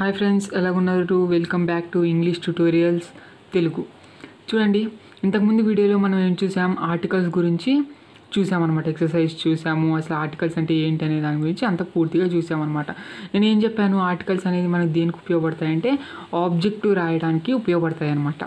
hi friends ఎలాగున్నారు welcome back to English tutorials Telugu చూడండి ఇంతకుముందు వీడియోలో మనం ఏం చూసాం ఆర్టికల్స్ గురించి చూసామన్నమాట ఎక్సర్సైజ్ చూసాము అసలు ఆర్టికల్స్ అంటే ఏంటి అనే దాని గురించి అంత పూర్తిగా చూసామన్నమాట నేను ఏం చెప్పాను ఆర్టికల్స్ అనేది మనకు దేనికి ఉపయోగపడతాయంటే ఆబ్జెక్టివ్ రాయడానికి ఉపయోగపడతాయి అన్నమాట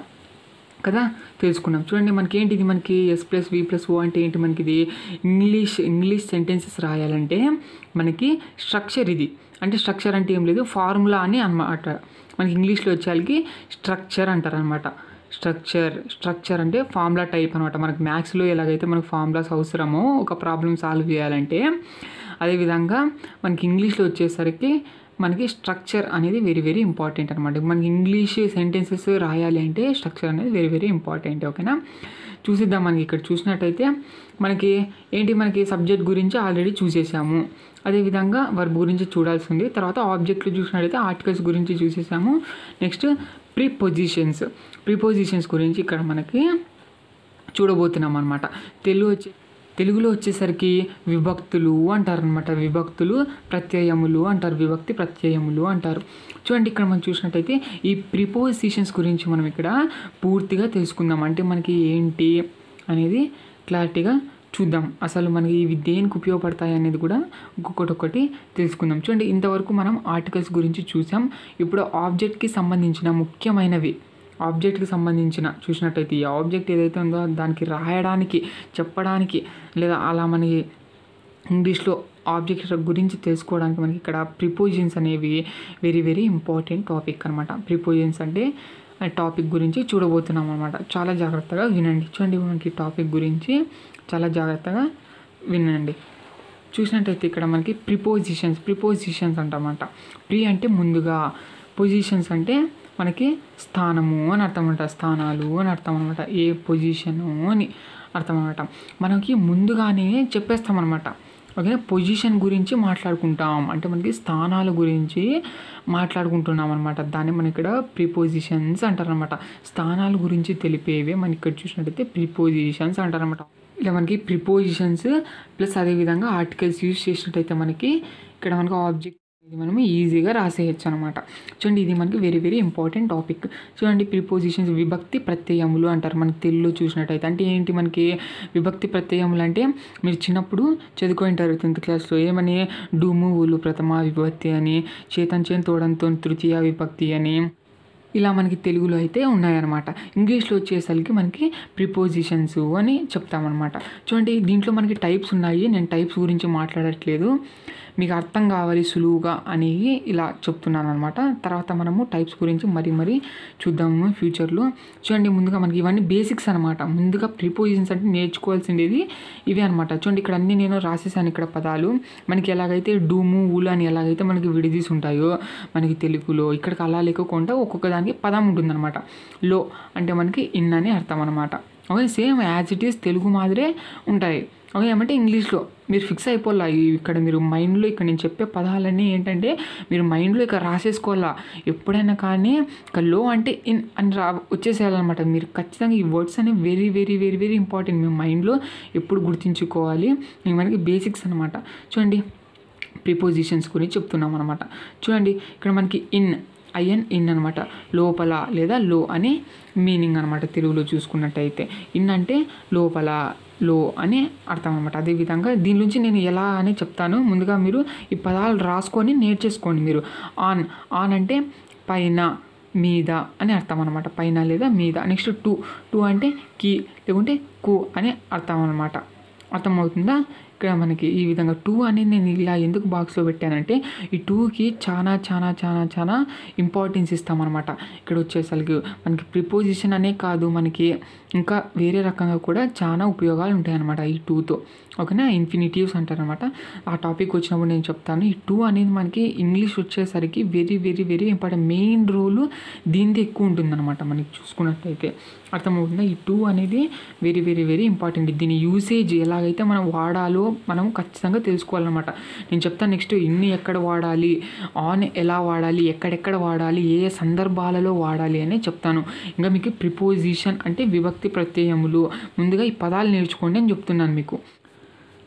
కదా తెలుసుకున్నాం చూడండి మనకి ఏంటి ఇది మనకి S plus V plus O అంటే ఏంటి మనకి ఇది ఇంగ్లీష్ ఇంగ్లీష్ సెంటెన్సెస్ రాయాలంటే మనకి స్ట్రక్చర్ ఇది అంటే స్ట్రక్చర్ అంటే ఏం లేదు ఫార్ములా అని అన్నమాట మనకి ఇంగ్లీష్లో వచ్చేసరికి స్ట్రక్చర్ అంటారు అనమాట స్ట్రక్చర్ స్ట్రక్చర్ అంటే ఫార్ములా టైప్ అనమాట మనకి మ్యాథ్స్లో ఎలాగైతే మనకు ఫార్ములాస్ అవసరమో ఒక ప్రాబ్లం సాల్వ్ చేయాలంటే అదేవిధంగా మనకి ఇంగ్లీష్లో వచ్చేసరికి మనకి స్ట్రక్చర్ అనేది వెరీ వెరీ ఇంపార్టెంట్ అనమాట మనకి ఇంగ్లీష్ సెంటెన్సెస్ రాయాలి అంటే స్ట్రక్చర్ అనేది వెరీ వెరీ ఇంపార్టెంట్ ఓకేనా చూసిద్దాం మనకి ఇక్కడ చూసినట్టయితే మనకి ఏంటి మనకి సబ్జెక్ట్ గురించి ఆల్రెడీ చూసేసాము అదేవిధంగా వర్బ్ గురించి చూడాల్సి ఉంది తర్వాత ఆబ్జెక్ట్లు చూసినట్టయితే ఆర్టికల్స్ గురించి చూసేసాము నెక్స్ట్ ప్రిపోజిషన్స్ ప్రిపోజిషన్స్ గురించి ఇక్కడ మనకి చూడబోతున్నాం అనమాట తెలుగు వచ్చే తెలుగులో వచ్చేసరికి విభక్తులు అంటారు అనమాట విభక్తులు ప్రత్యయములు అంటారు విభక్తి ప్రత్యయములు అంటారు చూడండి ఇక్కడ మనం చూసినట్టయితే ఈ ప్రిపోజిషన్స్ గురించి మనం ఇక్కడ పూర్తిగా తెలుసుకుందాం అంటే మనకి ఏంటి అనేది క్లారిటీగా చూద్దాం అసలు మనకి ఇవి దేనికి ఉపయోగపడతాయి అనేది కూడా ఒక్కొక్కటి ఒకటి తెలుసుకుందాం చూడండి ఇంతవరకు మనం ఆర్టికల్స్ గురించి చూసాం ఇప్పుడు ఆబ్జెక్ట్కి సంబంధించిన ముఖ్యమైనవి ఆబ్జెక్ట్కి సంబంధించిన చూసినట్టయితే ఈ ఆబ్జెక్ట్ ఏదైతే ఉందో దానికి రాయడానికి చెప్పడానికి లేదా అలా మనకి ఇంగ్లీష్లో ఆబ్జెక్ట్ గురించి తెలుసుకోవడానికి మనకి ఇక్కడ ప్రిపోజిషన్స్ అనేవి వెరీ వెరీ ఇంపార్టెంట్ టాపిక్ అనమాట ప్రిపోజిషన్స్ అంటే టాపిక్ గురించి చూడబోతున్నాం అనమాట చాలా జాగ్రత్తగా వినండి చూడండి మనకి టాపిక్ గురించి చాలా జాగ్రత్తగా వినండి చూసినట్టయితే ఇక్కడ మనకి ప్రిపోజిషన్స్ ప్రిపోజిషన్స్ అంటామంట ప్రి అంటే ముందుగా పొజిషన్స్ అంటే మనకి స్థానము అని అర్థం అనమాట స్థానాలు అని అర్థం అనమాట ఏ పొజిషను అని అర్థం అనమాట మనకి ముందుగానే చెప్పేస్తాం అనమాట ఓకే పొజిషన్ గురించి మాట్లాడుకుంటాం అంటే మనకి స్థానాల గురించి మాట్లాడుకుంటున్నాం అనమాట దాన్ని మనం ఇక్కడ ప్రిపోజిషన్స్ అంటారనమాట స్థానాల గురించి తెలిపేవే మనం ఇక్కడ చూసినట్టయితే ప్రిపోజిషన్స్ అంటారనమాట ఇలా మనకి ప్రిపోజిషన్స్ ప్లస్ అదేవిధంగా ఆర్టికల్స్ యూజ్ చేసినట్టయితే మనకి ఇక్కడ మనకు ఆబ్జెక్ట్ ఇది మనం ఈజీగా రాసేయచ్చు అనమాట చూడండి ఇది మనకి వెరీ వెరీ ఇంపార్టెంట్ టాపిక్ చూడండి ప్రిపోజిషన్స్ విభక్తి ప్రత్యయములు అంటారు మనకి తెలుగులో చూసినట్టయితే అంటే ఏంటి మనకి విభక్తి ప్రత్యయములు అంటే మీరు చిన్నప్పుడు చదువుకుంటారు టెన్త్ క్లాస్లో ఏమని డుము ఊలు ప్రథమ విభక్తి అని చేతన్ చేన్ తోడంతో తృతీయ విభక్తి అని ఇలా మనకి తెలుగులో అయితే ఉన్నాయన్నమాట ఇంగ్లీష్లో వచ్చేసరికి మనకి ప్రిపోజిషన్స్ అని చెప్తామన్నమాట చూడండి దీంట్లో మనకి టైప్స్ ఉన్నాయి నేను టైప్స్ గురించి మాట్లాడట్లేదు మీకు అర్థం కావాలి సులువుగా అని ఇలా చెప్తున్నాను అనమాట తర్వాత మనము టైప్స్ గురించి మరీ మరీ చూద్దాము ఫ్యూచర్లో చూడండి ముందుగా మనకి ఇవన్నీ బేసిక్స్ అనమాట ముందుగా ప్రిపోజిషన్స్ అంటే నేర్చుకోవాల్సిండేది ఇవే అనమాట చూడండి ఇక్కడ అన్నీ నేను రాసేసాను ఇక్కడ పదాలు మనకి ఎలాగైతే డూము ఊలు అని ఎలాగైతే మనకి విడదీసి ఉంటాయో మనకి తెలుగులో ఇక్కడికి అలా లేకుండా ఒక్కొక్క దానికి పదం ఉంటుందన్నమాట లో అంటే మనకి ఇన్ అని అర్థం అనమాట okay same as it is Telugu మాదిరే ఉంటాయి ఓకే ఏమంటే ఇంగ్లీష్లో మీరు ఫిక్స్ అయిపోవాలా ఇక్కడ మీరు మైండ్లో ఇక్కడ నేను చెప్పే పదాలన్నీ ఏంటంటే మీరు మైండ్లో ఇక్కడ రాసేసుకోవాలా ఎప్పుడైనా కానీ ఇక లో అంటే ఇన్ అని రా వచ్చేసేయాలన్నమాట మీరు ఖచ్చితంగా ఈ వర్డ్స్ అనేవి very very very very important మీ మైండ్లో ఎప్పుడు గుర్తుంచుకోవాలి ఇవి మనకి బేసిక్స్ అనమాట చూడండి ప్రిపోజిషన్స్ గురించి చెప్తున్నాం అనమాట చూడండి ఇక్కడ మనకి ఇన్ ఐఎన్ ఇన్ అనమాట లోపల లేదా లో అనే మీనింగ్ అనమాట తెలుగులో చూసుకున్నట్టయితే ఇన్ అంటే లోపల లో అని అర్థం అనమాట అదేవిధంగా దీని నుంచి నేను ఎలా అని చెప్తాను ముందుగా మీరు ఈ పదాలు రాసుకొని నేర్చేసుకోండి మీరు ఆన్ ఆన్ అంటే పైన మీద అని అర్థం అనమాట పైన లేదా మీద నెక్స్ట్ టూ టూ అంటే కీ లేకుంటే కు అని అర్థం అనమాట అర్థమవుతుందా ఇక్కడ మనకి ఈ విధంగా టూ అనేది నేను ఇలా ఎందుకు బాక్స్లో పెట్టానంటే ఈ టూకి చాలా చాలా చాలా చాలా ఇంపార్టెన్స్ ఇస్తామన్నమాట ఇక్కడ వచ్చేసరికి మనకి ప్రిపోజిషన్ అనే కాదు మనకి ఇంకా వేరే రకంగా కూడా చాలా ఉపయోగాలు ఉంటాయన్నమాట ఈ టూతో ఓకేనా ఇన్ఫినిటివ్స్ అంటారనమాట ఆ టాపిక్ వచ్చినప్పుడు నేను చెప్తాను ఈ టూ అనేది మనకి ఇంగ్లీష్ వచ్చేసరికి very very very important main role దీనిది ఎక్కువ ఉంటుందన్నమాట మనకి చూసుకున్నట్టయితే అర్థమవుతుందా ఈ టూ అనేది వెరీ వెరీ వెరీ ఇంపార్టెంట్ దీని యూసేజ్ ఎలాగైతే మనం వాడాలో మనం ఖచ్చితంగా తెలుసుకోవాలన్నమాట నేను చెప్తాను నెక్స్ట్ ఇన్ని ఎక్కడ వాడాలి ఆన్ ఎలా వాడాలి ఎక్కడెక్కడ వాడాలి ఏ ఏ సందర్భాలలో వాడాలి అని చెప్తాను ఇంకా మీకు ప్రిపోజిషన్ అంటే విభక్తి ప్రత్యయములు ముందుగా ఈ పదాలు నేర్చుకోండి అని చెప్తున్నాను మీకు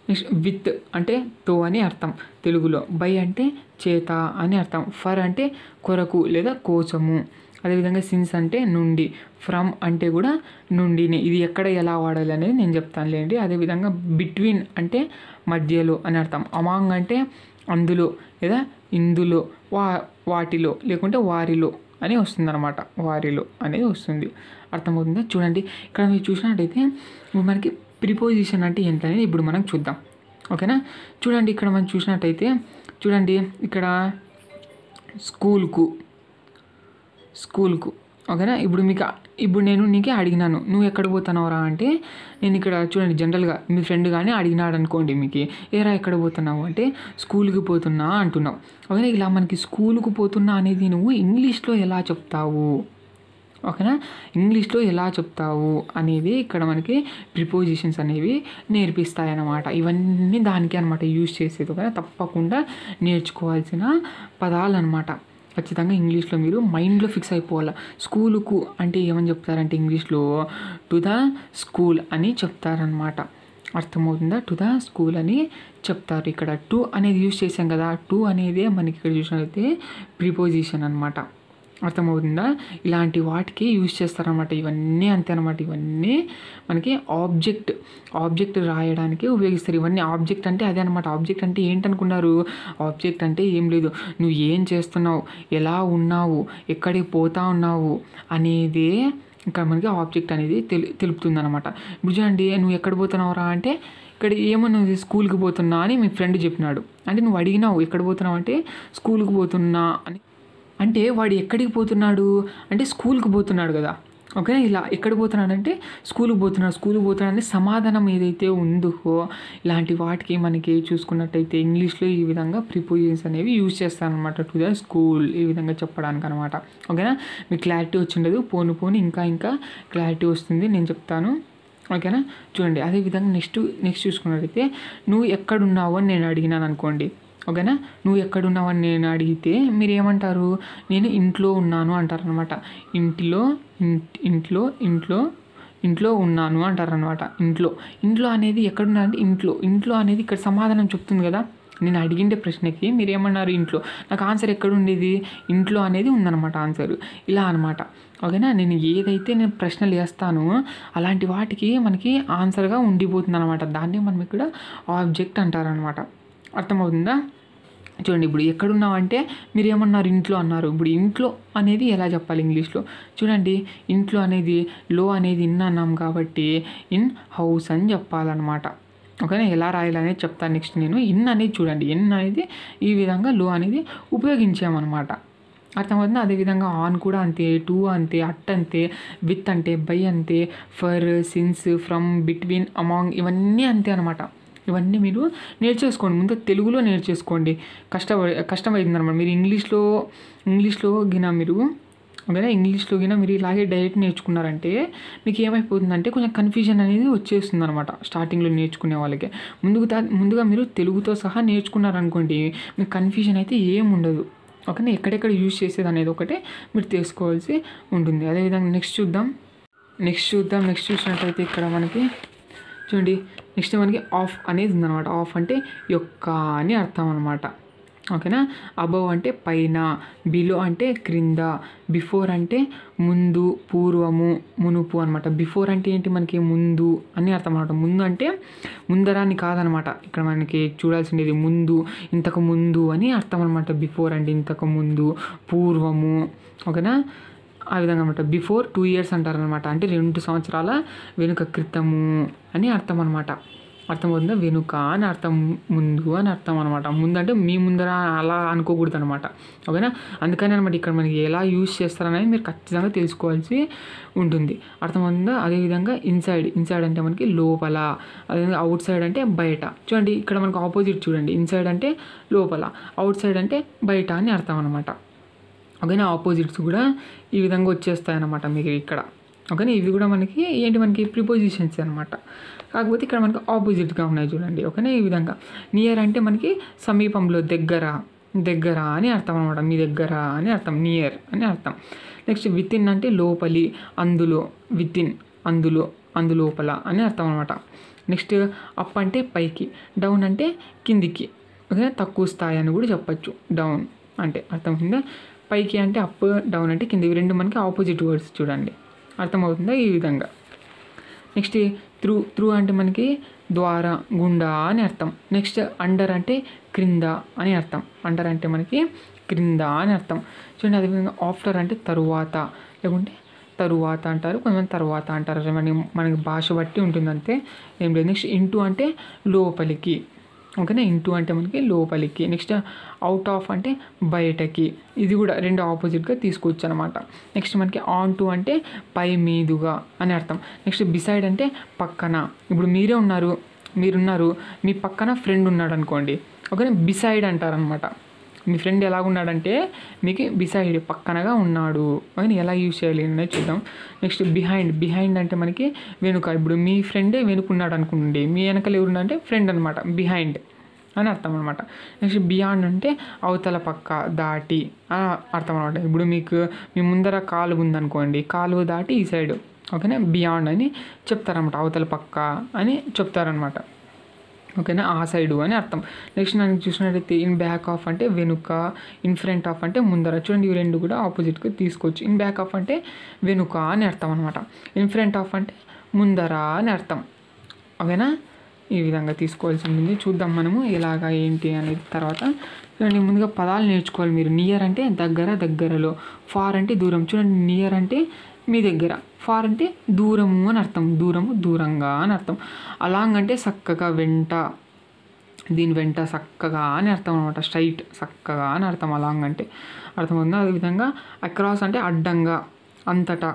నెక్స్ట్ విత్ అంటే తో అని అర్థం తెలుగులో బై అంటే చేత అని అర్థం ఫర్ అంటే కొరకు లేదా కోసము అదేవిధంగా సిన్స్ అంటే నుండి ఫ్రమ్ అంటే కూడా నుండిని ఇది ఎక్కడ ఎలా వాడాలి అనేది నేను చెప్తానులేండి అదేవిధంగా బిట్వీన్ అంటే మధ్యలో అని అర్థం అమాంగ్ అంటే అందులో లేదా ఇందులో వా వాటిలో లేకుంటే వారిలో అని వస్తుందన్నమాట వారిలో అనేది వస్తుంది అర్థమవుతుందా చూడండి ఇక్కడ మీరు చూసినట్టయితే ఇప్పుడు మనకి ప్రిపోజిషన్ అంటే ఏంటనేది ఇప్పుడు మనం చూద్దాం ఓకేనా చూడండి ఇక్కడ మనం చూసినట్టయితే చూడండి ఇక్కడ స్కూల్కు స్కూల్కు ఓకేనా ఇప్పుడు మీకు ఇప్పుడు నేను నీకే అడిగినాను నువ్వు ఎక్కడ పోతున్నావురా అంటే నేను ఇక్కడ చూడండి జనరల్గా మీ ఫ్రెండ్ కానీ అడిగినాడు అనుకోండి మీకు ఏరా ఎక్కడ పోతున్నావు అంటే స్కూల్కి పోతున్నా అంటున్నావు ఓకేనా ఇలా మనకి స్కూల్కి పోతున్నా అనేది నువ్వు ఇంగ్లీష్లో ఎలా చెప్తావు ఓకేనా ఇంగ్లీష్లో ఎలా చెప్తావు అనేది ఇక్కడ మనకి ప్రిపోజిషన్స్ అనేవి నేర్పిస్తాయి అన్నమాట ఇవన్నీ దానికే అనమాట యూజ్ చేసేది ఓకేనా తప్పకుండా నేర్చుకోవాల్సిన పదాలు అనమాట ఖచ్చితంగా ఇంగ్లీష్లో మీరు మైండ్లో ఫిక్స్ అయిపోవాలి స్కూలుకు అంటే ఏమని చెప్తారంటే ఇంగ్లీష్లో టు ద స్కూల్ అని చెప్తారనమాట అర్థమవుతుందా టు ద స్కూల్ అని చెప్తారు ఇక్కడ టు అనేది యూజ్ చేసాం కదా టు అనేదే మనకి ఇక్కడ చూసినట్లయితే ప్రిపోజిషన్ అనమాట అర్థమవుతుందా ఇలాంటి వాటికి యూజ్ చేస్తారనమాట ఇవన్నీ అంతే అనమాట ఇవన్నీ మనకి ఆబ్జెక్ట్ ఆబ్జెక్ట్ రాయడానికి ఉపయోగిస్తారు ఇవన్నీ ఆబ్జెక్ట్ అంటే అదే అనమాట ఆబ్జెక్ట్ అంటే ఏంటనుకున్నారు ఆబ్జెక్ట్ అంటే ఏం లేదు నువ్వు ఏం చేస్తున్నావు ఎలా ఉన్నావు ఎక్కడికి పోతా ఉన్నావు అనేదే ఇక్కడ మనకి ఆబ్జెక్ట్ అనేది తెలు తెలుపుతుంది అనమాట ఇప్పుడు చూడండి నువ్వు ఎక్కడ పోతున్నావురా అంటే ఇక్కడ ఏమో నువ్వు స్కూల్కి పోతున్నా అని మీ ఫ్రెండ్ చెప్పినాడు అంటే నువ్వు అడిగినావు ఎక్కడ పోతున్నావు అంటే స్కూల్కి పోతున్నా అని అంటే వాడు ఎక్కడికి పోతున్నాడు అంటే స్కూల్కి పోతున్నాడు కదా ఓకే ఇలా ఎక్కడికి పోతున్నాడు అంటే స్కూల్కి పోతున్నాడు స్కూల్కి పోతున్నాడు అంటే సమాధానం ఏదైతే ఉందో ఇలాంటి వాటికి మనకి చూసుకున్నట్టయితే ఇంగ్లీష్లో ఈ విధంగా ప్రిపోజిషన్స్ అనేవి యూజ్ చేస్తారనమాట టు ద స్కూల్ ఈ విధంగా చెప్పడానికి అనమాట ఓకేనా మీకు క్లారిటీ వచ్చిండదు పోను పోను ఇంకా ఇంకా క్లారిటీ వస్తుంది నేను చెప్తాను ఓకేనా చూడండి అదేవిధంగా నెక్స్ట్ నెక్స్ట్ చూసుకున్నట్టయితే నువ్వు ఎక్కడున్నావు అని నేను అడిగినాను అనుకోండి ఓకేనా నువ్వు ఎక్కడున్నావని నేను అడిగితే మీరు ఏమంటారు నేను ఇంట్లో ఉన్నాను అంటారనమాట ఇంటిలో ఇంట్- ఇంట్లో ఇంట్లో ఇంట్లో ఉన్నాను అంటారనమాట ఇంట్లో ఇంట్లో అనేది ఎక్కడున్నా అంటే ఇంట్లో ఇంట్లో అనేది ఇక్కడ సమాధానం చెప్తుంది కదా నేను అడిగిండే ప్రశ్నకి మీరు ఏమన్నారు ఇంట్లో నాకు ఆన్సర్ ఎక్కడ ఉండేది ఇంట్లో అనేది ఉందన్నమాట ఆన్సర్ ఇలా అనమాట ఓకేనా నేను ఏదైతే నేను ప్రశ్నలు వేస్తానో అలాంటి వాటికి మనకి ఆన్సర్గా ఉండిపోతుంది అనమాట దాన్ని మనం ఇక్కడ ఆబ్జెక్ట్ అంటారనమాట అర్థమవుతుందా చూడండి ఇప్పుడు ఎక్కడున్నావు అంటే మీరు ఏమన్నారు ఇంట్లో అన్నారు ఇప్పుడు ఇంట్లో అనేది ఎలా చెప్పాలి ఇంగ్లీష్లో చూడండి ఇంట్లో అనేది లో అనేది ఇన్ అన్నాం కాబట్టి ఇన్ హౌస్ అని చెప్పాలన్నమాట ఓకేనా ఎలా రాయాలనేది చెప్తాను నెక్స్ట్ నేను ఇన్ అనేది చూడండి ఇన్ అనేది ఈ విధంగా లో అనేది ఉపయోగించామన్నమాట అర్థమవుతుంది అదేవిధంగా ఆన్ కూడా అంతే టూ అంతే అట్ అంతే విత్ అంటే బై అంతే for since from between among ఇవన్నీ అంతే అనమాట ఇవన్నీ మీరు నేర్చేసుకోండి ముందు తెలుగులో నేర్చేసుకోండి కష్టపడి కష్టమైంది అనమాట మీరు ఇంగ్లీష్లో ఇంగ్లీష్లో గిన మీరు ఓకేనా ఇంగ్లీష్లో గిన మీరు ఇలాగే డైరెక్ట్ నేర్చుకున్నారంటే మీకు ఏమైపోతుందంటే కొంచెం కన్ఫ్యూజన్ అనేది వచ్చేస్తుంది అనమాట స్టార్టింగ్లో నేర్చుకునే వాళ్ళకి ముందుకు తా- ముందుగా మీరు తెలుగుతో సహా నేర్చుకున్నారనుకోండి మీకు కన్ఫ్యూజన్ అయితే ఏం ఉండదు ఓకేనా ఎక్కడెక్కడ యూజ్ చేసేది అనేది ఒకటే మీరు తెలుసుకోవాల్సి ఉంటుంది అదేవిధంగా నెక్స్ట్ చూద్దాం నెక్స్ట్ చూద్దాం నెక్స్ట్ చూసినట్టయితే ఇక్కడ మనకి చూడండి నెక్స్ట్ మనకి ఆఫ్ అనేది ఉందన్నమాట ఆఫ్ అంటే యొక్క అని అర్థం అనమాట ఓకేనా అబవ్ అంటే పైన బిలో అంటే క్రింద బిఫోర్ అంటే ముందు పూర్వము మునుపు అనమాట బిఫోర్ అంటే ఏంటి మనకి ముందు అని అర్థం అనమాట ముందు అంటే ముందర అని కాదనమాట ఇక్కడ మనకి చూడాల్సింది ముందు ఇంతకు ముందు అని అర్థం అనమాట బిఫోర్ అంటే ఇంతకు ముందు పూర్వము ఓకేనా ఆ విధంగా అనమాట బిఫోర్ టూ ఇయర్స్ అంటారనమాట అంటే రెండు సంవత్సరాల వెనుక క్రితము అని అర్థం అనమాట అర్థమవుతుందా వెనుక అని అర్థం ముందు అని అర్థం అనమాట ముందు అంటే మీ ముందర అలా అనుకోకూడదు అనమాట ఓకేనా అందుకని అనమాట ఇక్కడ మనకి ఎలా యూజ్ చేస్తారనేది మీరు ఖచ్చితంగా తెలుసుకోవాల్సి ఉంటుంది అర్థమవుతుందా అదేవిధంగా ఇన్సైడ్ ఇన్సైడ్ అంటే మనకి లోపల అదేవిధంగా అవుట్ సైడ్ అంటే బయట చూడండి ఇక్కడ మనకు ఆపోజిట్ చూడండి ఇన్సైడ్ అంటే లోపల అవుట్ సైడ్ అంటే బయట అని అర్థం అనమాట ఓకేనా ఆపోజిట్స్ కూడా ఈ విధంగా వచ్చేస్తాయి అన్నమాట మీకు ఇక్కడ ఓకేనా ఇవి కూడా మనకి ఏంటి మనకి ప్రిపోజిషన్స్ అనమాట కాకపోతే ఇక్కడ మనకి ఆపోజిట్గా ఉన్నాయి చూడండి ఓకేనా ఈ విధంగా నియర్ అంటే మనకి సమీపంలో దగ్గర దగ్గర అని అర్థం అనమాట మీ దగ్గర అని అర్థం నియర్ అని అర్థం నెక్స్ట్ విత్ ఇన్ అంటే లోపలి అందులో విత్ ఇన్ అందులో అందులోపల అని అర్థం అనమాట నెక్స్ట్ అప్ అంటే పైకి డౌన్ అంటే కిందికి ఓకే తక్కువ స్థాయి అని కూడా చెప్పచ్చు డౌన్ అంటే అర్థమవుతుందా పైకి అంటే అప్ డౌన్ అంటే కిందికి రెండు మనకి ఆపోజిట్ వర్డ్స్ చూడండి అర్థమవుతుందా ఈ విధంగా నెక్స్ట్ త్రూ త్రూ అంటే మనకి ద్వార గుండా అని అర్థం నెక్స్ట్ అండర్ అంటే క్రింద అని అర్థం అండర్ అంటే మనకి క్రింద అని అర్థం చూడండి అదేవిధంగా ఆఫ్టర్ అంటే తరువాత లేకుంటే తరువాత అంటారు కొంతమంది తర్వాత అంటారు అసలు మనకి మనకి భాష బట్టి ఉంటుంది అంతే ఏం లేదు నెక్స్ట్ ఇంటూ అంటే లోపలికి ఓకేనా ఇంటూ అంటే మనకి లోపలికి నెక్స్ట్ అవుట్ ఆఫ్ అంటే బయటకి ఇది కూడా రెండు ఆపోజిట్గా తీసుకోవచ్చు అనమాట నెక్స్ట్ మనకి ఆన్ టు అంటే పై మీదుగా అని అర్థం నెక్స్ట్ బిసైడ్ అంటే పక్కన ఇప్పుడు మీరే ఉన్నారు మీరున్నారు మీ పక్కన ఫ్రెండ్ ఉన్నాడు అనుకోండి ఓకేనా బిసైడ్ అంటారనమాట మీ ఫ్రెండ్ ఎలాగున్నాడంటే మీకు బిసైడ్ పక్కనగా ఉన్నాడు అని ఎలా యూజ్ చేయాలి అనేది చూద్దాం నెక్స్ట్ బిహైండ్ బిహైండ్ అంటే మనకి వెనుక ఇప్పుడు మీ ఫ్రెండే వెనుకున్నాడు అనుకోండి మీ వెనకలు ఎవరున్నారంటే ఫ్రెండ్ అనమాట బిహైండ్ అని అర్థం అనమాట నెక్స్ట్ బియాండ్ అంటే అవతల పక్క దాటి అని అర్థం అనమాట ఇప్పుడు మీకు మీ ముందర కాలువ ఉందనుకోండి కాలువ దాటి ఈ సైడ్ ఓకేనా బియాండ్ అని చెప్తారనమాట అవతల పక్క అని చెప్తారనమాట ఓకేనా ఆ సైడు అని అర్థం నెక్స్ట్ నాకు చూసినట్టయితే ఇన్ బ్యాక్ ఆఫ్ అంటే వెనుక ఇన్ ఫ్రంట్ ఆఫ్ అంటే ముందర చూడండి ఇవి రెండు కూడా ఆపోజిట్గా తీసుకోవచ్చు ఇన్ బ్యాక్ ఆఫ్ అంటే వెనుక అని అర్థం అనమాట ఇన్ ఫ్రంట్ ఆఫ్ అంటే ముందర అని అర్థం ఓకేనా ఈ విధంగా తీసుకోవాల్సి ఉంటుంది చూద్దాం మనము ఎలాగా ఏంటి అనేది తర్వాత చూడండి ముందుగా పదాలు నేర్చుకోవాలి మీరు నియర్ అంటే దగ్గర దగ్గరలో ఫార్ అంటే దూరం చూడండి నియర్ అంటే మీ దగ్గర ఫార్ అంటే దూరము అని అర్థం దూరము దూరంగా అని అర్థం అలాంగ్ అంటే చక్కగా వెంట దీని వెంట చక్కగా అని అర్థం అనమాట స్ట్రైట్ చక్కగా అని అర్థం అలాంగ్ అంటే అర్థమవుతుందా అదేవిధంగా అక్రాస్ అంటే అడ్డంగా అంతటా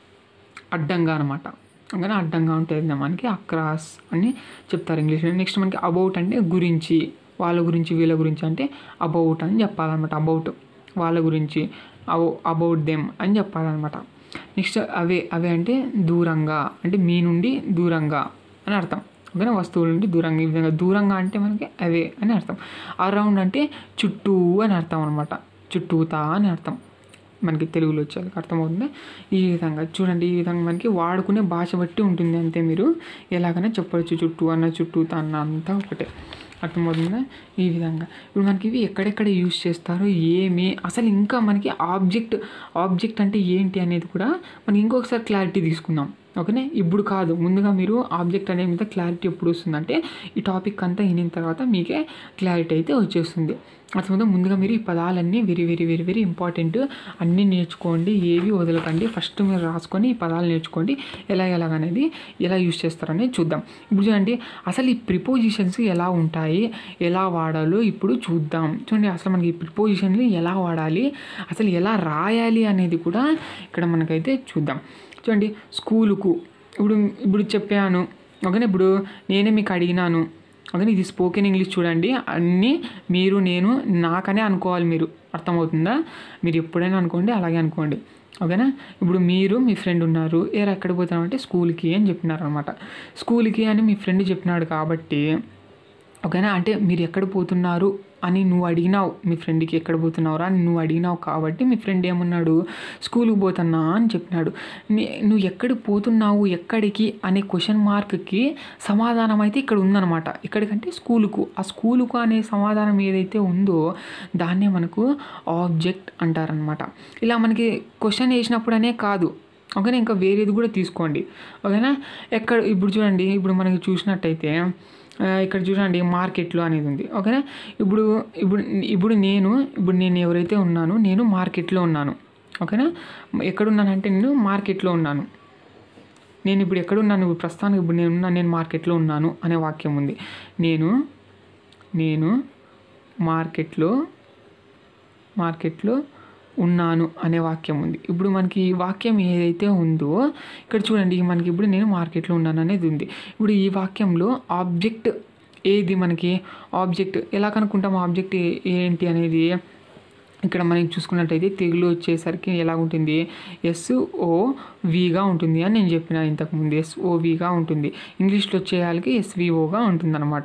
అడ్డంగా అనమాట అందుకని అడ్డంగా ఉంటుంది మనకి అక్రాస్ అని చెప్తారు ఇంగ్లీష్లో నెక్స్ట్ మనకి అబౌట్ అంటే గురించి వాళ్ళ గురించి వీళ్ళ గురించి అంటే అబౌట్ అని చెప్పాలన్నమాట అబౌట్ వాళ్ళ గురించి అబౌట్ దెమ్ అని చెప్పాలన్నమాట నెక్స్ట్ అవే అవే అంటే దూరంగా అంటే మీ నుండి దూరంగా అని అర్థం ఓకేనా వస్తువుల నుండి దూరంగా ఈ విధంగా దూరంగా అంటే మనకి అవే అని అర్థం అరౌండ్ అంటే చుట్టూ అని అర్థం అనమాట చుట్టూతా అని అర్థం మనకి తెలుగులో వచ్చేది అర్థమవుతుంది ఈ విధంగా చూడండి ఈ విధంగా మనకి వాడుకునే భాష బట్టి ఉంటుంది అంతే మీరు ఎలాగైనా చెప్పవచ్చు చుట్టూ అన్న చుట్టూ అన్న అంతా ఒకటే అర్థమవుతుందా ఈ విధంగా ఇప్పుడు మనకి ఇవి ఎక్కడెక్కడ యూజ్ చేస్తారు ఏమి అసలు ఇంకా మనకి ఆబ్జెక్ట్ ఆబ్జెక్ట్ అంటే ఏంటి అనేది కూడా మనకి ఇంకొకసారి క్లారిటీ తీసుకుందాం ఓకేనే ఇప్పుడు కాదు ముందుగా మీరు ఆబ్జెక్ట్ అనే మీద క్లారిటీ ఎప్పుడు వస్తుందంటే ఈ టాపిక్ అంతా వినిన తర్వాత మీకే క్లారిటీ అయితే వచ్చేస్తుంది అసలు ముందుగా మీరు ఈ పదాలన్నీ very very very very important అన్నీ నేర్చుకోండి ఏవి వదలకండి ఫస్ట్ మీరు రాసుకొని ఈ పదాలు నేర్చుకోండి ఎలా ఎలాగనేది ఎలా యూజ్ చేస్తారనేది చూద్దాం ఇప్పుడు చూడండి అసలు ఈ ప్రిపోజిషన్స్ ఎలా ఉంటాయి ఎలా వాడాలో ఇప్పుడు చూద్దాం చూడండి అసలు మనకి ఈ ప్రిపోజిషన్లు ఎలా వాడాలి అసలు ఎలా రాయాలి అనేది కూడా ఇక్కడ మనకైతే చూద్దాం చూడండి స్కూలుకు ఇప్పుడు ఇప్పుడు చెప్పాను ఓకేనా ఇప్పుడు నేనే మీకు అడిగినాను ఓకేనా ఇది స్పోకెన్ ఇంగ్లీష్ చూడండి అన్నీ మీరు నేను నాకనే అనుకోవాలి మీరు అర్థమవుతుందా మీరు ఎప్పుడైనా అనుకోండి అలాగే అనుకోండి ఓకేనా ఇప్పుడు మీరు మీ ఫ్రెండ్ ఉన్నారు ఏరా ఎక్కడ పోతామంటే స్కూల్కి అని చెప్పినారు అనమాట స్కూల్కి అని మీ ఫ్రెండ్ చెప్పినాడు కాబట్టి ఓకేనా అంటే మీరు ఎక్కడ పోతున్నారు అని నువ్వు అడిగినావు మీ ఫ్రెండ్కి ఎక్కడ పోతున్నావురా అని నువ్వు అడిగినావు కాబట్టి మీ ఫ్రెండ్ ఏమన్నాడు స్కూల్కి పోతున్నా అని చెప్పినాడు నీ నువ్వు ఎక్కడికి పోతున్నావు ఎక్కడికి అనే క్వశ్చన్ మార్క్కి సమాధానం అయితే ఇక్కడ ఉందన్నమాట ఎక్కడికంటే స్కూలుకు ఆ స్కూలుకు అనే సమాధానం ఏదైతే ఉందో దాన్నే మనకు ఆబ్జెక్ట్ అంటారనమాట ఇలా మనకి క్వశ్చన్ వేసినప్పుడనే కాదు ఓకేనా ఇంకా వేరేది కూడా తీసుకోండి ఓకేనా ఎక్కడ ఇప్పుడు చూడండి ఇప్పుడు మనకి చూసినట్టయితే ఇక్కడ చూడండి మార్కెట్లో అనేది ఉంది ఓకేనా ఇప్పుడు ఇప్పుడు ఇప్పుడు నేను ఇప్పుడు నేను ఎవరైతే ఉన్నానో నేను మార్కెట్లో ఉన్నాను ఓకేనా ఎక్కడున్నానంటే నేను మార్కెట్లో ఉన్నాను నేను ఇప్పుడు ఎక్కడున్నాను ఇప్పుడు ప్రస్తుతానికి ఇప్పుడు నేను ఉన్నాను నేను మార్కెట్లో ఉన్నాను అనే వాక్యం ఉంది నేను నేను మార్కెట్లో మార్కెట్లో ఉన్నాను అనే వాక్యం ఉంది ఇప్పుడు మనకి ఈ వాక్యం ఏదైతే ఉందో ఇక్కడ చూడండి మనకి ఇప్పుడు నేను మార్కెట్లో ఉన్నాను అనేది ఉంది ఇప్పుడు ఈ వాక్యంలో ఆబ్జెక్ట్ ఏది మనకి ఆబ్జెక్ట్ ఎలా కనుక్కుంటాం ఆబ్జెక్ట్ ఏంటి అనేది ఇక్కడ మనం చూసుకున్నట్టయితే తెలుగులో వచ్చేసరికి ఎలా ఉంటుంది ఎస్ఓవిగా ఉంటుంది అని నేను చెప్పిన ఇంతకుముందు ఎస్ఓవిగా ఉంటుంది ఇంగ్లీష్లో వచ్చేయాలకి ఎస్విఓగా ఉంటుంది అనమాట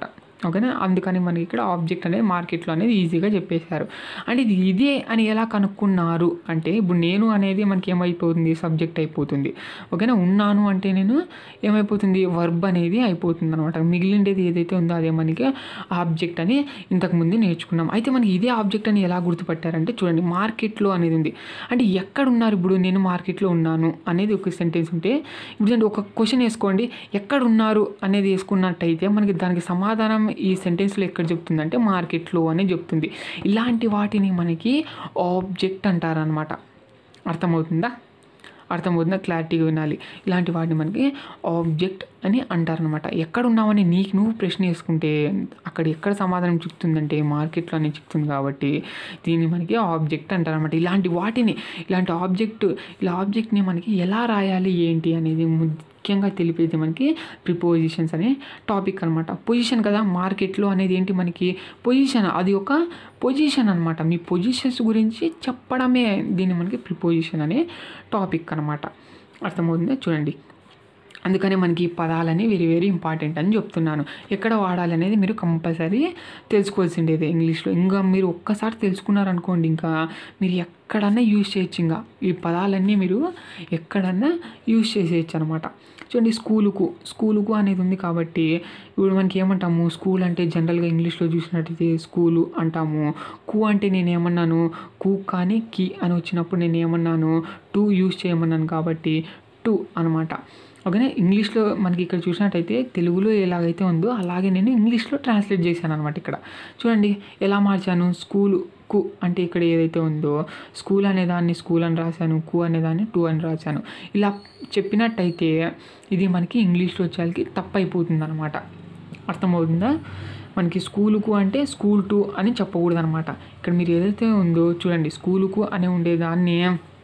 ఓకేనా అందుకని మనకి ఇక్కడ ఆబ్జెక్ట్ అనేది మార్కెట్లో అనేది ఈజీగా చెప్పేశారు అంటే ఇది ఇదే అని ఎలా కనుక్కున్నారు అంటే ఇప్పుడు నేను అనేది మనకి ఏమైపోతుంది సబ్జెక్ట్ అయిపోతుంది ఓకేనా ఉన్నాను అంటే నేను ఏమైపోతుంది వర్బ్ అనేది అయిపోతుంది అనమాట మిగిలిండేది ఏదైతే ఉందో అదే మనకి ఆబ్జెక్ట్ అని ఇంతకుముందు నేర్చుకున్నాం అయితే మనకి ఇదే ఆబ్జెక్ట్ అని ఎలా గుర్తుపట్టారంటే చూడండి మార్కెట్లో అనేది ఉంది అంటే ఎక్కడ ఉన్నారు ఇప్పుడు నేను మార్కెట్లో ఉన్నాను అనేది ఒక సెంటెన్స్ ఉంటే ఇప్పుడు చూడండి ఒక క్వశ్చన్ వేసుకోండి ఎక్కడ ఉన్నారు అనేది వేసుకున్నట్టయితే మనకి దానికి సమాధానం ఈ సెంటెన్స్లో ఎక్కడ చెప్తుందంటే మార్కెట్లో అని చెప్తుంది ఇలాంటి వాటిని మనకి ఆబ్జెక్ట్ అంటారనమాట అర్థమవుతుందా అర్థమవుతుందా క్లారిటీగా వినాలి ఇలాంటి వాటిని మనకి ఆబ్జెక్ట్ అని అంటారనమాట ఎక్కడ ఉన్నామని నీకు నువ్వు ప్రశ్న వేసుకుంటే అక్కడ ఎక్కడ సమాధానం చెప్తుందంటే మార్కెట్లో అని చెప్తుంది కాబట్టి దీన్ని మనకి ఆబ్జెక్ట్ అంటారనమాట ఇలాంటి వాటిని ఇలాంటి ఆబ్జెక్ట్ ఇలా ఆబ్జెక్ట్ని మనకి ఎలా రాయాలి ఏంటి అనేది ముఖ్యంగా తెలిపేది మనకి ప్రిపోజిషన్స్ అనే టాపిక్ అనమాట పొజిషన్ కదా మార్కెట్లో అనేది ఏంటి మనకి పొజిషన్ అది ఒక పొజిషన్ అనమాట మీ పొజిషన్స్ గురించి చెప్పడమే దీన్ని మనకి ప్రిపోజిషన్ అనే టాపిక్ అనమాట అర్థమవుతుందా చూడండి అందుకనే మనకి ఈ పదాలని వెరీ వెరీ ఇంపార్టెంట్ అని చెప్తున్నాను ఎక్కడ వాడాలి అనేది మీరు కంపల్సరీ తెలుసుకోవాల్సిండేది ఇంగ్లీష్లో ఇంకా మీరు ఒక్కసారి తెలుసుకున్నారనుకోండి ఇంకా మీరు ఎక్కడన్నా యూజ్ చేయొచ్చు ఇంకా ఈ పదాలన్నీ మీరు ఎక్కడన్నా యూజ్ చేసేయచ్చు అనమాట చూడండి స్కూలుకు స్కూలుకు అనేది ఉంది కాబట్టి ఇప్పుడు మనకి ఏమంటాము స్కూల్ అంటే జనరల్గా ఇంగ్లీష్లో చూసినట్టయితే స్కూలు అంటాము కు అంటే నేను ఏమన్నాను కు కానీ కి అని వచ్చినప్పుడు నేను ఏమన్నాను టు యూజ్ చేయమన్నాను కాబట్టి టు అనమాట ఓకేనా ఇంగ్లీష్లో మనకి ఇక్కడ చూసినట్టయితే తెలుగులో ఎలాగైతే ఉందో అలాగే నేను ఇంగ్లీష్లో ట్రాన్స్లేట్ చేశాను అనమాట ఇక్కడ చూడండి ఎలా మార్చాను స్కూలు కు అంటే ఇక్కడ ఏదైతే ఉందో స్కూల్ అనే దాన్ని స్కూల్ అని రాశాను కు అనే దాన్ని టూ అని రాశాను ఇలా చెప్పినట్టయితే ఇది మనకి ఇంగ్లీష్లో వచ్చేసరికి తప్పు అయిపోతుంది అనమాట అర్థమవుతుందా మనకి స్కూలుకు అంటే స్కూల్ టు అని చెప్పకూడదు అనమాట ఇక్కడ మీరు ఏదైతే ఉందో చూడండి స్కూలుకు అనే ఉండేదాన్ని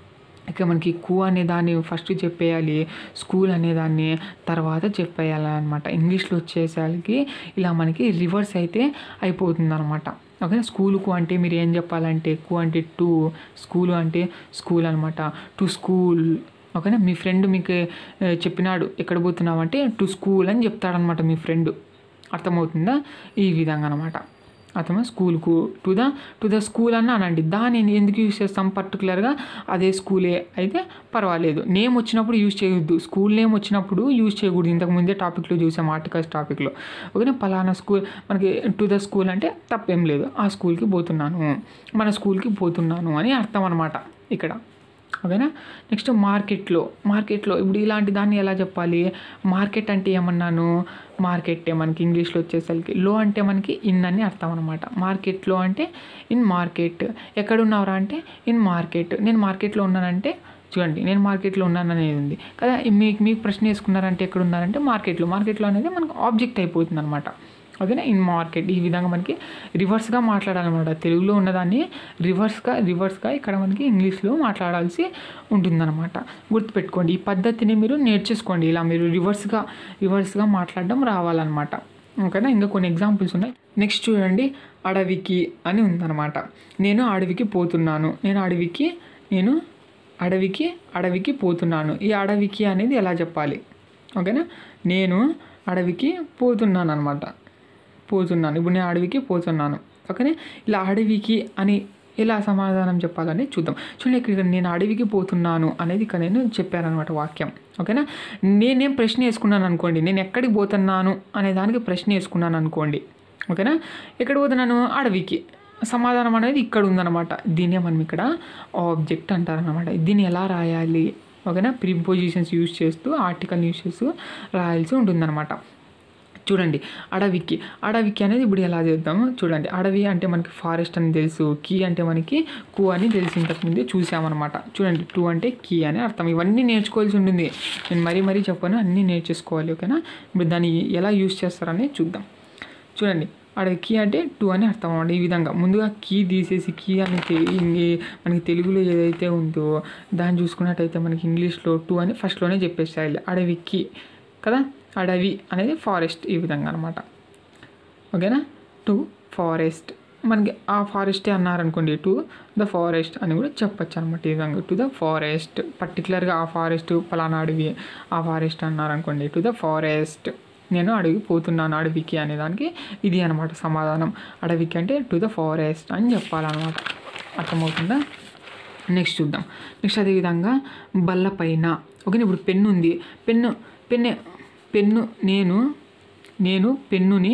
ఇక మనకి కు అనే దాన్ని ఫస్ట్ చెప్పేయాలి స్కూల్ అనే దాన్ని తర్వాత చెప్పేయాలి అనమాట ఇంగ్లీష్లో వచ్చేసరికి ఇలా మనకి రివర్స్ అయితే అయిపోతుంది అనమాట ఓకే స్కూల్కు అంటే మీరు ఏం చెప్పాలంటే కు అంటే టు స్కూల్ అంటే స్కూల్ అనమాట టు స్కూల్ ఓకేనా మీ ఫ్రెండ్ మీకు ఆ, చెప్పినాడు ఎక్కడ పోతున్నావు అంటే టు స్కూల్ అని చెప్తాడనమాట మీ ఫ్రెండ్ అర్థమవుతుందా ఈ విధంగా అనమాట అర్థమా స్కూల్కు to the to the school అన్న అనండి దాన్ని ఎందుకు యూజ్ చేస్తాం పర్టికులర్గా అదే స్కూలే అయితే పర్వాలేదు నేమ్ వచ్చినప్పుడు యూజ్ చేయొద్దు స్కూల్ నేమ్ వచ్చినప్పుడు యూజ్ చేయకూడదు ఇంతకు ముందే టాపిక్లో చూసాం ఆర్టికల్స్ టాపిక్లో ఓకేనా పలానా స్కూల్ మనకి టు ద స్కూల్ అంటే తప్పేం లేదు ఆ స్కూల్కి పోతున్నాను మన స్కూల్కి పోతున్నాను అని అర్థం అనమాట ఇక్కడ ఓకేనా నెక్స్ట్ మార్కెట్లో మార్కెట్లో ఇప్పుడు ఇలాంటి దాన్ని ఎలా చెప్పాలి మార్కెట్ అంటే ఏమన్నాను మార్కెట్ మనకి ఇంగ్లీష్లో వచ్చేసరికి లో అంటే మనకి ఇన్ అని అర్థం అనమాట మార్కెట్లో అంటే ఇన్ మార్కెట్ ఎక్కడ ఉన్నావురా అంటే ఇన్ మార్కెట్ నేను మార్కెట్లో ఉన్నానంటే చూడండి నేను మార్కెట్లో ఉన్నాను అనేది ఉంది కదా మీకు మీకు ప్రశ్న వేసుకున్నారంటే ఎక్కడ ఉన్నారంటే మార్కెట్లో మార్కెట్లో అనేది మనకు ఆబ్జెక్ట్ అయిపోతుంది అనమాట ఓకేనా ఇన్ మార్కెట్ ఈ విధంగా మనకి రివర్స్గా మాట్లాడాలన్నమాట తెలుగులో ఉన్నదాన్ని రివర్స్గా రివర్స్గా ఇక్కడ మనకి ఇంగ్లీష్లో మాట్లాడాల్సి ఉంటుందన్నమాట గుర్తుపెట్టుకోండి ఈ పద్ధతిని మీరు నేర్చేసుకోండి ఇలా మీరు రివర్స్గా రివర్స్గా మాట్లాడడం రావాలన్నమాట ఓకేనా ఇంకా కొన్ని ఎగ్జాంపుల్స్ ఉన్నాయి నెక్స్ట్ చూడండి అడవికి అని ఉందన్నమాట నేను అడవికి పోతున్నాను నేను అడవికి నేను అడవికి అడవికి పోతున్నాను ఈ అడవికి అనేది ఎలా చెప్పాలి ఓకేనా నేను అడవికి పోతున్నాను అనమాట పోతున్నాను ఇప్పుడు నేను అడవికి పోతున్నాను ఓకేనా ఇలా అడవికి అని ఎలా సమాధానం చెప్పాలని చూద్దాం చూడండి ఇక్కడ నేను అడవికి పోతున్నాను అనేది ఇక్కడ నేను చెప్పాను అనమాట వాక్యం ఓకేనా నేనేం ప్రశ్న వేసుకున్నాను అనుకోండి నేను ఎక్కడికి పోతున్నాను అనే దానికి ప్రశ్న వేసుకున్నాను అనుకోండి ఓకేనా ఎక్కడ పోతున్నాను అడవికి సమాధానం అనేది ఇక్కడ ఉందన్నమాట దీన్నే మనం ఇక్కడ ఆబ్జెక్ట్ అంటారనమాట దీన్ని ఎలా రాయాలి ఓకేనా ప్రిపోజిషన్స్ యూజ్ చేస్తూ ఆర్టికల్ యూజ్ చేస్తూ రాయాల్సి ఉంటుందన్నమాట చూడండి అడవికి అడవికి అనేది ఇప్పుడు ఎలా చేద్దాము చూడండి అడవి అంటే మనకి ఫారెస్ట్ అని తెలుసు కీ అంటే మనకి కు అని తెలిసి ఇంతకుముందే చూసామన్నమాట చూడండి టూ అంటే కీ అని అర్థం ఇవన్నీ నేర్చుకోవాల్సి ఉంటుంది నేను మరీ మరీ చెప్పాను అన్నీ నేర్చేసుకోవాలి ఓకేనా ఇప్పుడు దాన్ని ఎలా యూజ్ చేస్తారని చూద్దాం చూడండి అక్కడ కీ అంటే టూ అని అర్థం అన్నమాట ఈ విధంగా ముందుగా కీ తీసేసి కీ అని తె- ఇంగి- మనకి తెలుగులో ఏదైతే ఉందో దాన్ని చూసుకున్నట్టయితే మనకి ఇంగ్లీష్లో టూ అని ఫస్ట్లోనే చెప్పేసేయాలి అడవి కీ కదా అడవి అనేది ఫారెస్ట్ ఈ విధంగా అనమాట ఓకేనా టు ఫారెస్ట్ మనకి ఆ ఫారెస్టే అన్నారనుకోండి టు ద ఫారెస్ట్ అని కూడా చెప్పొచ్చు అనమాట ఈ విధంగా టు ద ఫారెస్ట్ పర్టికులర్గా ఆ ఫారెస్ట్ పలానా అడవి ఆ ఫారెస్ట్ అన్నారనుకోండి టు ద ఫారెస్ట్ నేను అడవికి పోతున్నాను అడవికి అనే దానికి ఇది అనమాట సమాధానం అడవికి అంటే టు ద ఫారెస్ట్ అని చెప్పాలన్నమాట అర్థమవుతుందా నెక్స్ట్ చూద్దాం నెక్స్ట్ అదేవిధంగా బల్ల పైన ఓకే ఇప్పుడు పెన్ను ఉంది పెన్ను పెన్ను పెన్ను నేను నేను పెన్నుని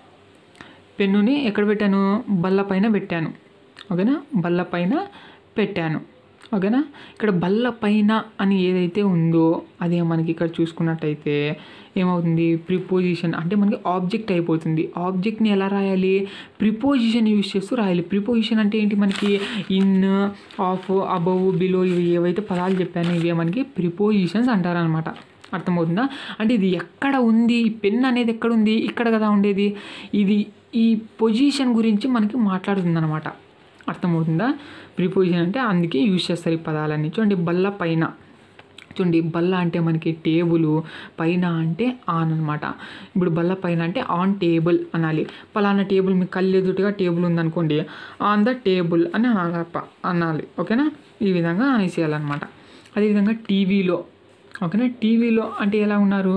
పెన్నుని ఎక్కడ పెట్టాను బల్ల పైన పెట్టాను ఓకేనా బల్ల పైన పెట్టాను ఓకేనా ఇక్కడ బల్ల పైన అని ఏదైతే ఉందో అదే మనకి ఇక్కడ చూసుకున్నట్టయితే ఏమవుతుంది ప్రిపోజిషన్ అంటే మనకి ఆబ్జెక్ట్ అయిపోతుంది ఆబ్జెక్ట్ని ఎలా రాయాలి ప్రిపోజిషన్ యూజ్ చేస్తూ రాయాలి ప్రిపోజిషన్ అంటే ఏంటి మనకి ఇన్ ఆఫ్ అబవ్ బిలో ఇవి ఏవైతే పదాలు చెప్పానో ఇవే మనకి ప్రిపోజిషన్స్ అంటారనమాట అర్థమవుతుందా అంటే ఇది ఎక్కడ ఉంది ఈ పెన్ అనేది ఎక్కడ ఉంది ఇక్కడ కదా ఉండేది ఇది ఈ పొజిషన్ గురించి మనకి మాట్లాడుతుంది అనమాట అర్థమవుతుందా ప్రిపోజిషన్ అంటే అందుకే యూజ్ చేస్తారు ఈ పదాలన్నీ చూడండి బల్ల పైన చూడండి బల్ల అంటే మనకి టేబుల్ పైన అంటే ఆన్ అనమాట ఇప్పుడు బల్ల పైన అంటే ఆన్ టేబుల్ అనాలి పలానా టేబుల్ మీకు కళ్ళు ఎదుటిగా టేబుల్ ఉందనుకోండి ఆన్ ద టేబుల్ అని అనాలి అనాలి ఓకేనా ఈ విధంగా అనేసేయాలన్నమాట అదేవిధంగా టీవీలో ఓకేనా టీవీలో అంటే ఎలా ఉన్నారు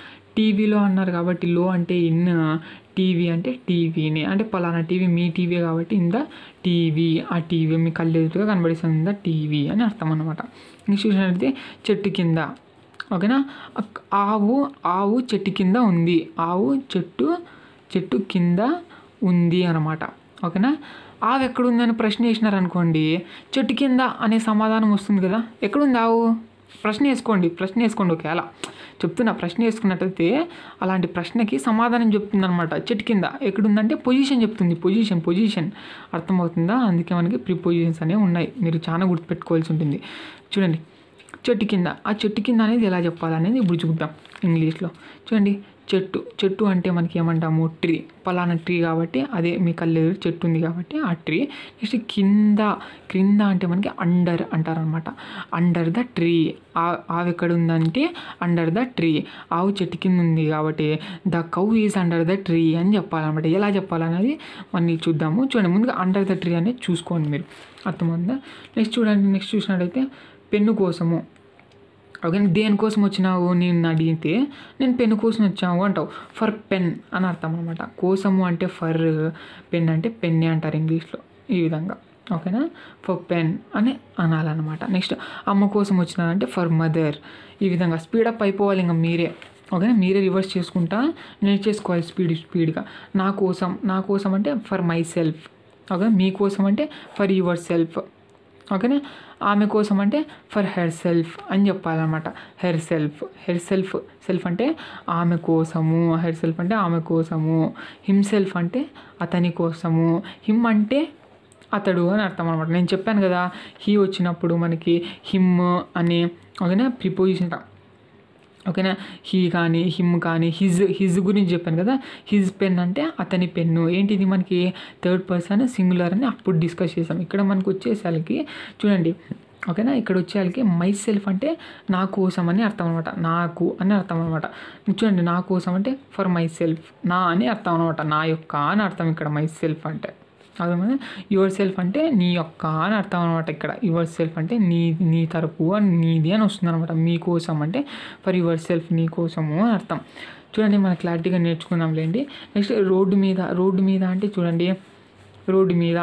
టీవీలో అన్నారు కాబట్టి లో అంటే ఇన్ టీవీ అంటే టీవీని అంటే పలానా టీవీ మీ టీవీ కాబట్టి ఇన్ ద టీవీ ఆ టీవీ మీ కళ్ళు ఎదురుగా కనబడిస్తుంది ఇన్ ద టీవీ అని అర్థం అనమాట నెక్స్ట్ చూసినట్లయితే చెట్టు కింద ఓకేనా అక్- ఆవు ఆవు చెట్టు కింద ఉంది ఆవు చెట్టు చెట్టు కింద ఉంది అనమాట ఓకేనా ఆవు ఎక్కడుంది అని ప్రశ్న వేసినారు అనుకోండి చెట్టు కింద అనే సమాధానం వస్తుంది కదా ఎక్కడుంది ఆవు ప్రశ్న వేసుకోండి ప్రశ్న వేసుకోండి ఒకవేళ చెప్తున్నా ప్రశ్న వేసుకున్నట్టయితే అలాంటి ప్రశ్నకి సమాధానం చెప్తుంది అనమాట చెట్టు కింద ఎక్కడుందంటే పొజిషన్ చెప్తుంది పొజిషన్ పొజిషన్ అర్థమవుతుందా అందుకే మనకి ప్రిపోజిషన్స్ అనేవి ఉన్నాయి మీరు చాలా గుర్తుపెట్టుకోవాల్సి ఉంటుంది చూడండి చెట్టు కింద ఆ చెట్టు కింద అనేది ఎలా చెప్పాలనేది ఇప్పుడు చూద్దాం ఇంగ్లీష్లో చూడండి చెట్టు చెట్టు అంటే మనకి ఏమంటాము ట్రీ పలానా ట్రీ కాబట్టి అదే మీ కళ్ళు ఎదురు చెట్టు ఉంది కాబట్టి ఆ ట్రీ నెక్స్ట్ కింద క్రింద అంటే మనకి అండర్ అంటారనమాట అండర్ ద ట్రీ ఆవు ఎక్కడ ఉందంటే అండర్ ద ట్రీ ఆవు చెట్టు కింద ఉంది కాబట్టి the cow is under the tree అని చెప్పాలన్నమాట ఎలా చెప్పాలనేది మనం చూద్దాము చూడండి ముందుగా అండర్ ద ట్రీ అనేది చూసుకోండి మీరు అర్థమవుతుందా నెక్స్ట్ చూడండి నెక్స్ట్ చూసినట్టయితే పెన్ను కోసము ఓకే దేనికోసం వచ్చినావు నేను అడిగితే నేను పెన్ కోసం వచ్చావు అంటావు ఫర్ పెన్ అని అర్థం అనమాట కోసము అంటే ఫర్ పెన్ అంటే పెన్నే అంటారు ఇంగ్లీష్లో ఈ విధంగా ఓకేనా ఫర్ పెన్ అని అనాలన్నమాట నెక్స్ట్ అమ్మ కోసం వచ్చినారంటే ఫర్ మదర్ ఈ విధంగా స్పీడప్ అయిపోవాలి ఇంకా మీరే ఓకేనా మీరే రివర్స్ చేసుకుంటా నేర్చేసుకోవాలి స్పీడ్ స్పీడ్గా నా కోసం నా కోసం అంటే ఫర్ మై సెల్ఫ్ ఓకే మీకోసం అంటే ఫర్ యువర్ సెల్ఫ్ ఓకేనా ఆమె కోసం అంటే ఫర్ హెర్ సెల్ఫ్ అని చెప్పాలన్నమాట herself herself self అంటే ఆమె కోసము హెర్ సెల్ఫ్ అంటే ఆమె కోసము హిమ్ సెల్ఫ్ అంటే అతని కోసము హిమ్ అంటే అతడు అని అర్థం అనమాట నేను చెప్పాను కదా హీ వచ్చినప్పుడు మనకి హిమ్ అనే ఓకేనా ప్రిపోజిషన్ ఓకేనా హీ కానీ హిమ్ కానీ హిజ్ హిజ్ గురించి చెప్పాను కదా హిజ్ పెన్ అంటే అతని పెన్ను ఏంటిది మనకి థర్డ్ పర్సన్ సింగులర్ అని అప్పుడు డిస్కస్ చేసాం ఇక్కడ మనకు వచ్చేసరికి చూడండి ఓకేనా ఇక్కడ వచ్చేసరికి మై సెల్ఫ్ అంటే నా కోసం అని అర్థం అనమాట నాకు అని అర్థం అనమాట చూడండి నా కోసం అంటే ఫర్ మై సెల్ఫ్ నా అని అర్థం అనమాట నా యొక్క అని అర్థం ఇక్కడ మై సెల్ఫ్ అంటే అర్థమైందా యువర్ సెల్ఫ్ అంటే నీ యొక్క అని అర్థం అనమాట ఇక్కడ యువర్ సెల్ఫ్ అంటే నీ నీ తరపు అని నీది అని వస్తుంది అనమాట మీకోసం అంటే ఫర్ యువర్ సెల్ఫ్ నీ కోసము అని అర్థం చూడండి మనం క్లారిటీగా నేర్చుకుందాంలేండి నెక్స్ట్ రోడ్డు మీద రోడ్డు మీద అంటే చూడండి రోడ్డు మీద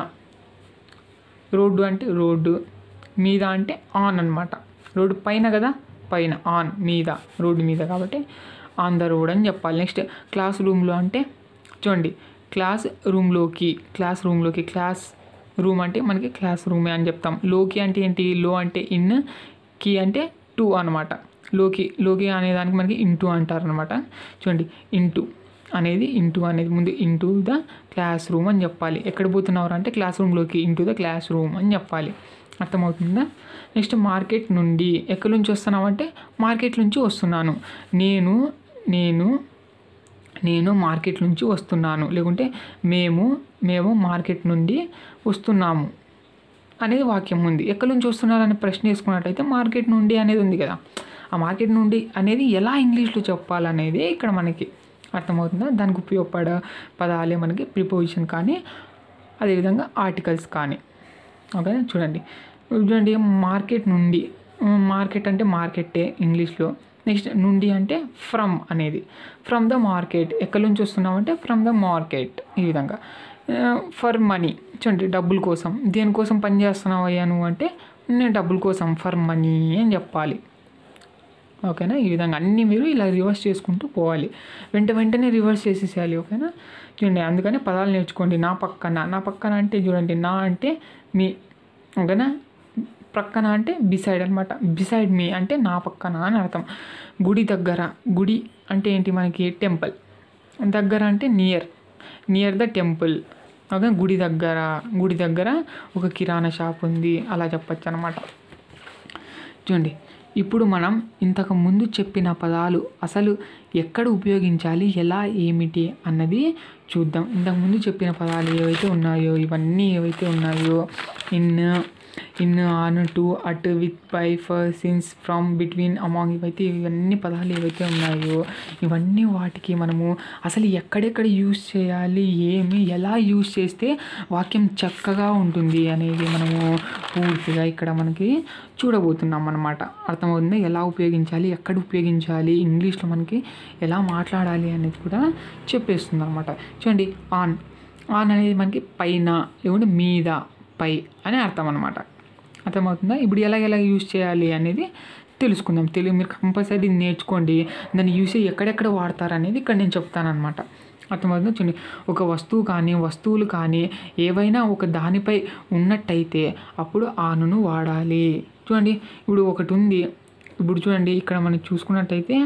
రోడ్డు అంటే రోడ్డు మీద అంటే ఆన్ అనమాట రోడ్డు పైన కదా పైన ఆన్ మీద రోడ్డు మీద కాబట్టి ఆన్ ద రోడ్ అని చెప్పాలి నెక్స్ట్ క్లాస్ రూమ్లో అంటే చూడండి క్లాస్ రూమ్లోకి క్లాస్ రూమ్లోకి క్లాస్ రూమ్ అంటే మనకి క్లాస్ రూమే అని చెప్తాం లోకి అంటే ఏంటి లో అంటే ఇన్ కీ అంటే టూ అనమాట లోకి లోకి అనేదానికి మనకి ఇంటూ అంటారు అనమాట చూడండి ఇంటూ అనేది ఇంటూ అనేది ముందు ఇంటూ ద క్లాస్ రూమ్ అని చెప్పాలి ఎక్కడ పోతున్నారు అంటే క్లాస్ రూమ్లోకి ఇంటూ ద క్లాస్ రూమ్ అని చెప్పాలి అర్థమవుతుందా నెక్స్ట్ మార్కెట్ నుండి ఎక్కడి నుంచి వస్తున్నావు అంటే మార్కెట్ నుంచి వస్తున్నాను నేను నేను నేను మార్కెట్ నుంచి వస్తున్నాను లేకుంటే మేము మేము మార్కెట్ నుండి వస్తున్నాము అనేది వాక్యం ఉంది ఎక్కడి నుంచి వస్తున్నారు అనే ప్రశ్న వేసుకున్నట్టయితే మార్కెట్ నుండి అనేది ఉంది కదా ఆ మార్కెట్ నుండి అనేది ఎలా ఇంగ్లీష్లో చెప్పాలనేది ఇక్కడ మనకి అర్థమవుతుందా దానికి ఉపయోగపడ పదాలే మనకి ప్రిపోజిషన్ కానీ అదేవిధంగా ఆర్టికల్స్ కానీ ఓకే చూడండి చూడండి మార్కెట్ నుండి మార్కెట్ అంటే మార్కెట్టే ఇంగ్లీష్లో నెక్స్ట్ నుండి అంటే ఫ్రమ్ అనేది ఫ్రమ్ ద మార్కెట్ ఎక్కడి నుంచి వస్తున్నామంటే ఫ్రమ్ ద మార్కెట్ ఈ విధంగా ఫర్ మనీ చూడండి డబ్బుల కోసం దేనికోసం పని చేస్తున్నావు అయ్యా నువ్వు అంటే నేను డబ్బుల కోసం ఫర్ మనీ అని చెప్పాలి ఓకేనా ఈ విధంగా అన్నీ మీరు ఇలా రివర్స్ చేసుకుంటూ పోవాలి వెంట వెంటనే రివర్స్ చేసేసేయాలి ఓకేనా చూడండి అందుకని పదాలు నేర్చుకోండి నా పక్కన నా పక్కన అంటే చూడండి నా అంటే మీ ఓకేనా ప్రక్కన అంటే బిసైడ్ అనమాట బిసైడ్ మీ అంటే నా పక్కన అని అర్థం గుడి దగ్గర గుడి అంటే ఏంటి మనకి టెంపుల్ దగ్గర అంటే near near the temple okay గుడి దగ్గర గుడి దగ్గర ఒక కిరాణా షాప్ ఉంది అలా చెప్పచ్చు అనమాట చూడండి ఇప్పుడు మనం ఇంతకు ముందు చెప్పిన పదాలు అసలు ఎక్కడ ఉపయోగించాలి ఎలా ఏమిటి అన్నది చూద్దాం ఇంతకు ముందు చెప్పిన పదాలు ఏవైతే ఉన్నాయో ఇవన్నీ ఏవైతే ఉన్నాయో in in on to at with by for since from between among ఇవైతే ఇవన్నీ పదాలు ఏవైతే ఉన్నాయో ఇవన్నీ వాటికి మనము అసలు ఎక్కడెక్కడ యూస్ చేయాలి ఏమి ఎలా యూస్ చేస్తే వాక్యం చక్కగా ఉంటుంది అనేది మనము పూర్తిగా ఇక్కడ మనకి చూడబోతున్నాం అనమాట అర్థమవుతుంది ఎలా ఉపయోగించాలి ఎక్కడ ఉపయోగించాలి ఇంగ్లీష్లో మనకి ఎలా మాట్లాడాలి అనేది కూడా చెప్పేస్తుంది అనమాట చూడండి ఆన్ ఆన్ అనేది మనకి పైన లేకుంటే మీద పై అని అర్థం అనమాట అర్థమవుతుందా ఇప్పుడు ఎలా ఎలా యూజ్ చేయాలి అనేది తెలుసుకుందాం తెలుగు మీరు కంపల్సరీ నేర్చుకోండి దాన్ని యూస్ ఎక్కడెక్కడ వాడతారు అనేది ఇక్కడ నేను చెప్తానమాట అర్థమవుతుందా చూడండి ఒక వస్తువు కానీ వస్తువులు కానీ ఏవైనా ఒక దానిపై ఉన్నట్టయితే అప్పుడు ఆనును వాడాలి చూడండి ఇప్పుడు ఒకటి ఉంది ఇప్పుడు చూడండి ఇక్కడ మనం చూసుకున్నట్టయితే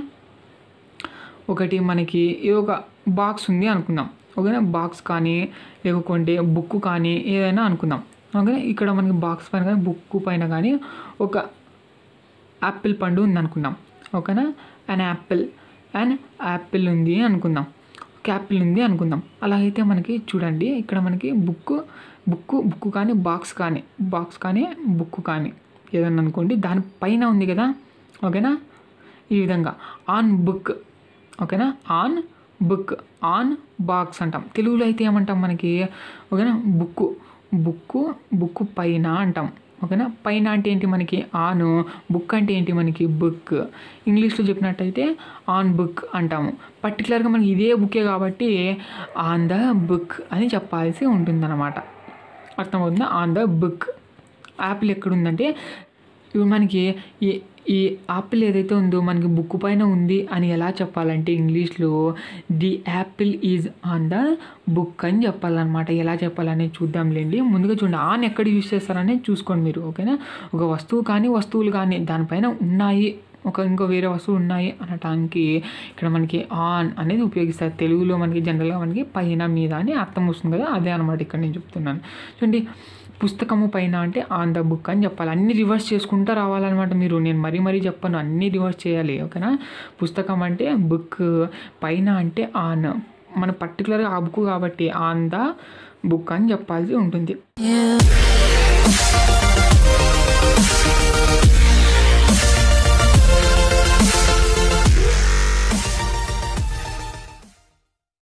ఒకటి మనకి ఏదో ఒక బాక్స్ ఉంది అనుకుందాం ఓకేనా బాక్స్ కానీ లేకుంటే బుక్ కానీ ఏదైనా అనుకుందాం ఓకేనా ఇక్కడ మనకి బాక్స్ పైన కానీ బుక్ పైన కానీ ఒక యాపిల్ పండు ఉంది అనుకుందాం ఓకేనా అండ్ యాపిల్ అండ్ యాపిల్ ఉంది అనుకుందాం ఒక యాపిల్ ఉంది అనుకుందాం అలాగైతే మనకి చూడండి ఇక్కడ మనకి బుక్ బుక్ బుక్ కానీ బాక్స్ కానీ బాక్స్ కానీ బుక్ కానీ ఏదన్నా అనుకోండి దాని పైన ఉంది కదా ఓకేనా ఈ విధంగా ఆన్ బుక్ ఓకేనా ఆన్ బుక్ ఆన్ బాక్స్ అంటాం తెలుగులో అయితే ఏమంటాం మనకి ఓకేనా బుక్ బుక్ బుక్ పైన అంటాం ఓకేనా పైన అంటే ఏంటి మనకి ఆన్ బుక్ అంటే ఏంటి మనకి బుక్ ఇంగ్లీష్లో చెప్పినట్టయితే ఆన్ బుక్ అంటాము పర్టికులర్గా మనకి ఇదే బుకే కాబట్టి ఆన్ ద బుక్ అని చెప్పాల్సి ఉంటుందన్నమాట అర్థమవుతుందా ఆన్ ద బుక్ యాపిల్ ఎక్కడుందంటే ఇప్పుడు మనకి ఈ ఈ యాపిల్ ఏదైతే ఉందో మనకి బుక్ పైన ఉంది అని ఎలా చెప్పాలంటే ఇంగ్లీష్లో the apple is on the book అని చెప్పాలన్నమాట ఎలా చెప్పాలనేది చూద్దాంలేండి ముందుగా చూడండి ఆన్ ఎక్కడ యూజ్ చేస్తారనేది చూసుకోండి మీరు ఓకేనా ఒక వస్తువు కానీ వస్తువులు కానీ దానిపైన ఉన్నాయి ఒక ఇంకో వేరే వస్తువులు ఉన్నాయి అనటానికి ఇక్కడ మనకి ఆన్ అనేది ఉపయోగిస్తారు తెలుగులో మనకి జనరల్గా మనకి పైన మీద అని అర్థం వస్తుంది కదా అదే అనమాట ఇక్కడ నేను చెప్తున్నాను చూడండి పుస్తకము పైన అంటే ఆన్ ద బుక్ అని చెప్పాలి అన్ని రివర్స్ చేసుకుంటూ రావాలన్నమాట మీరు నేను మరీ మరీ చెప్పాను అన్ని రివర్స్ చేయాలి ఓకేనా పుస్తకం అంటే బుక్ పైన అంటే ఆన్ మన పర్టికులర్గా ఆ బుక్ కాబట్టి ఆన్ ద బుక్ అని చెప్పాల్సి ఉంటుంది You